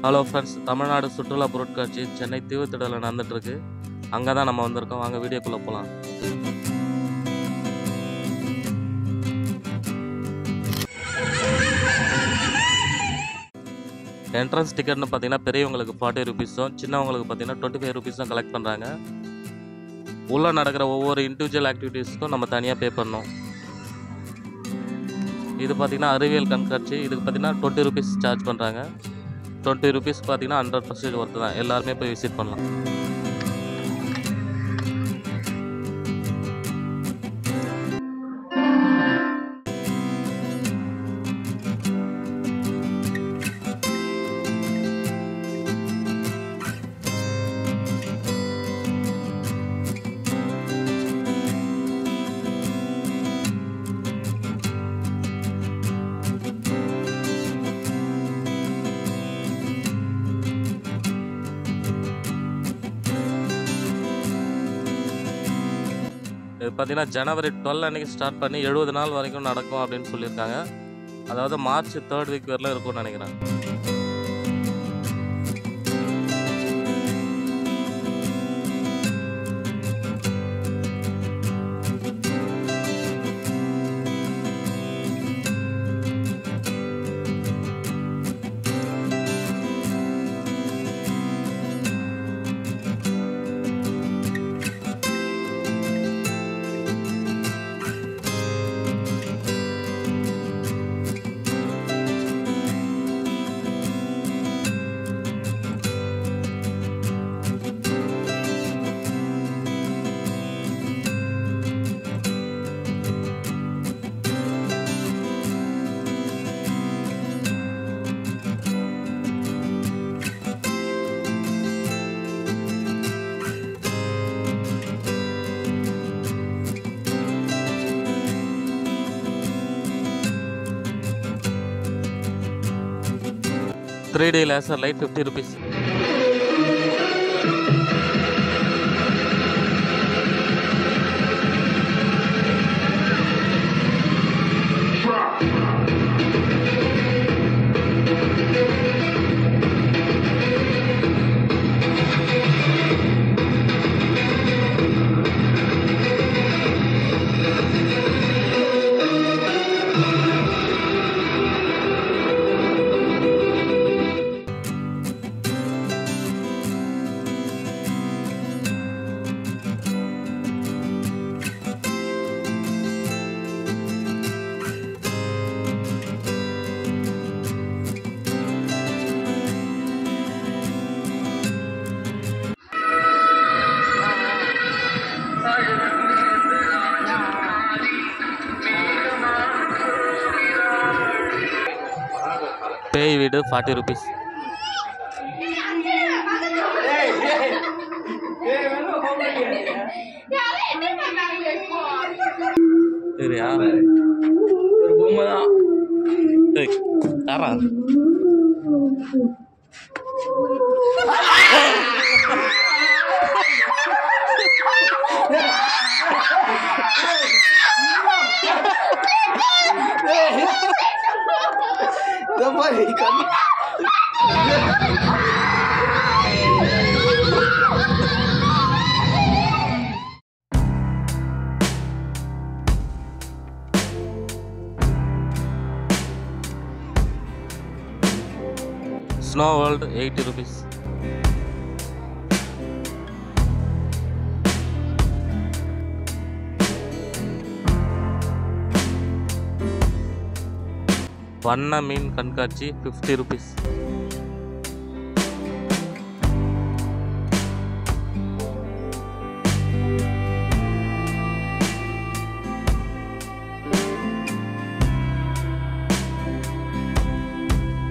hello friends Tamil Nadu சுற்றுலா பொருட்காட்சி சென்னை தீவுத்திடலில் நடந்துட்டுருக்கு அங்கே தான் நம்ம வந்திருக்கோம் வாங்க வீடியோக்குள்ளே போகலாம் என்ட்ரன்ஸ் டிக்கெட்னு பார்த்தீங்கன்னா பெரியவங்களுக்கு ஃபார்ட்டி ருபீஸும் சின்னவங்களுக்கு பார்த்தீங்கன்னா டுவெண்ட்டி ஃபைவ் ருபீஸும் கலெக்ட் பண்ணுறாங்க உள்ளே நடக்கிற ஒவ்வொரு இண்டிவிஜுவல் ஆக்டிவிட்டீஸ்க்கும் நம்ம தனியாக பே பண்ணணும் இது பார்த்தீங்கன்னா அறிவியல் கண்காட்சி இதுக்கு பார்த்தீங்கன்னா டுவெண்ட்டி ருபீஸ் சார்ஜ் பண்ணுறாங்க டுவெண்ட்டி ருபீஸ் பார்த்தீங்கன்னா ஹண்ட்ரட் பர்சன்டேஜ் ஒர்த்து தான் எல்லாருமே போய் விசிட் பண்ணலாம் இது பார்த்தீங்கன்னா ஜனவரி டுவெல் அன்னைக்கு ஸ்டார்ட் பண்ணி எழுபது நாள் வரைக்கும் நடக்கும் அப்படின்னு சொல்லியிருக்காங்க அதாவது மார்ச் தேர்ட் வீக் வரல இருக்கும்னு நினைக்கிறேன் three D laser light fifty rupees பேய் வீடு ஃபார்ட்டி ருபீஸ் சரியா ஒரு பொம்மை தான் ஏய் யாரா இந்த மாதிரி கண்ணு ஸ்னோ வேர்ல்டு எயிட்டி ருபீஸ் வண்ண மீன் கண்காட்சி ஃபிஃப்டி ருபீஸ்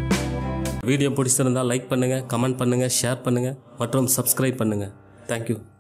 வீடியோ பிடிச்சிருந்தால் லைக் பண்ணுங்கள் கமெண்ட் பண்ணுங்கள் ஷேர் பண்ணுங்கள் மற்றும் சப்ஸ்கிரைப் பண்ணுங்கள் தேங்க்யூ